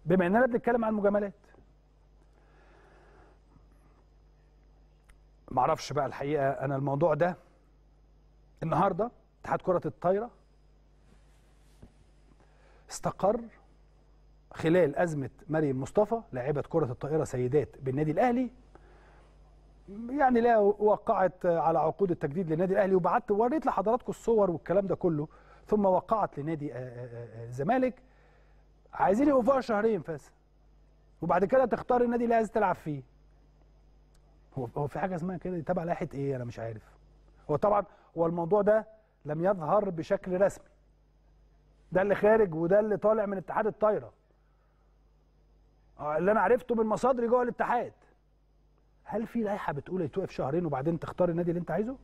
بما اننا بنتكلم عن مجاملات معرفش بقى الحقيقه انا الموضوع ده النهارده اتحاد كره الطايره استقر خلال ازمه مريم مصطفى لاعبه كره الطائره سيدات بالنادي الاهلي يعني لا وقعت على عقود التجديد للنادي الاهلي وبعت وريت لحضراتكم الصور والكلام ده كله ثم وقعت لنادي الزمالك عايزين يوقفوها شهرين بس وبعد كده تختار النادي اللي عايز تلعب فيه هو هو في حاجه اسمها كده تبع لائحه ايه انا مش عارف هو طبعا هو الموضوع ده لم يظهر بشكل رسمي ده اللي خارج وده اللي طالع من اتحاد الطايره اللي انا عرفته من مصادري جوه الاتحاد هل في لائحه بتقول يتوقف شهرين وبعدين تختار النادي اللي انت عايزه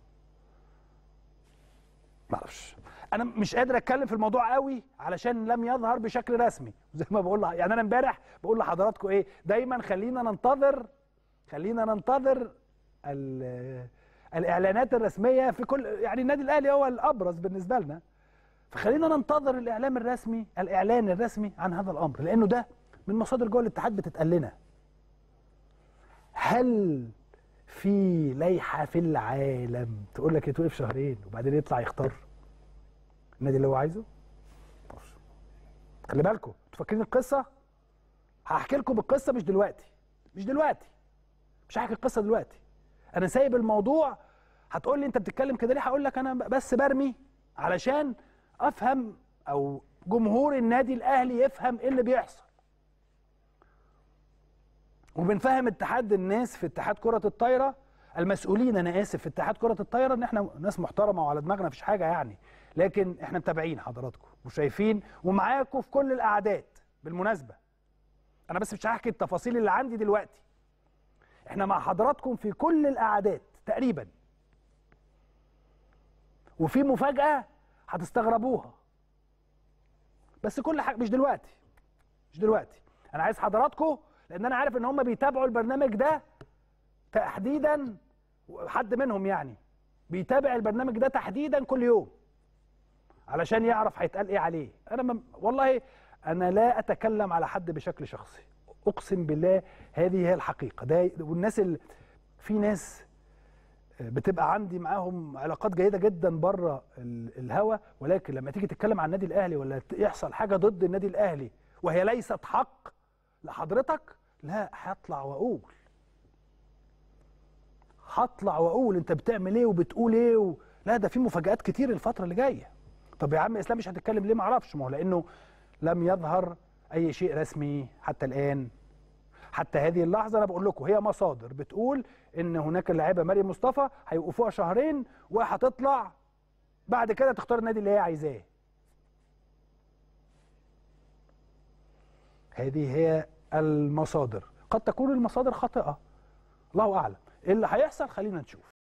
معرفش انا مش قادر اتكلم في الموضوع قوي علشان لم يظهر بشكل رسمي زي ما بقول يعني انا امبارح بقول لحضراتكم ايه دايما خلينا ننتظر خلينا ننتظر الاعلانات الرسميه في كل يعني النادي الاهلي هو الابرز بالنسبه لنا فخلينا ننتظر الاعلام الرسمي الاعلان الرسمي عن هذا الامر لانه ده من مصادر جوه الاتحاد بتتقال لنا هل في لائحه في العالم تقول لك يتوقف شهرين وبعدين يطلع يختار النادي اللي هو عايزه خلي بالكم انتوا فاكرين القصه هحكي لكم القصه مش دلوقتي مش دلوقتي مش هحكي القصه دلوقتي انا سايب الموضوع هتقول لي انت بتتكلم كده ليه هقول لك انا بس برمي علشان افهم او جمهور النادي الاهلي يفهم ايه اللي بيحصل وبنفهم اتحاد الناس في اتحاد كره الطايره المسؤولين انا اسف في اتحاد كره الطايره ان احنا ناس محترمه وعلى دماغنا مفيش حاجه يعني لكن احنا متابعين حضراتكم وشايفين ومعاكم في كل الاعداد بالمناسبه انا بس مش هحكي التفاصيل اللي عندي دلوقتي احنا مع حضراتكم في كل الاعداد تقريبا وفي مفاجاه هتستغربوها بس كل حاجه مش دلوقتي مش دلوقتي انا عايز حضراتكم لان انا عارف ان هم بيتابعوا البرنامج ده تحديدا حد منهم يعني بيتابع البرنامج ده تحديدا كل يوم علشان يعرف هيتقال ايه عليه انا م... والله انا لا اتكلم على حد بشكل شخصي اقسم بالله هذه هي الحقيقه ده والناس ال... في ناس بتبقى عندي معاهم علاقات جيده جدا بره الهوا ولكن لما تيجي تتكلم عن النادي الاهلي ولا يحصل حاجه ضد النادي الاهلي وهي ليست حق لحضرتك لا هطلع واقول هطلع واقول انت بتعمل ايه وبتقول ايه و... لا ده في مفاجآت كتير الفتره اللي جايه طب يا عم اسلام مش هتتكلم ليه ما اعرفش ما هو لانه لم يظهر اي شيء رسمي حتى الان حتى هذه اللحظه انا بقول لكم هي مصادر بتقول ان هناك اللاعبه مريم مصطفى هيوقفوها شهرين وهتطلع بعد كده تختار النادي اللي هي عايزاه هذه هي المصادر قد تكون المصادر خاطئه الله اعلم اللي هيحصل خلينا نشوف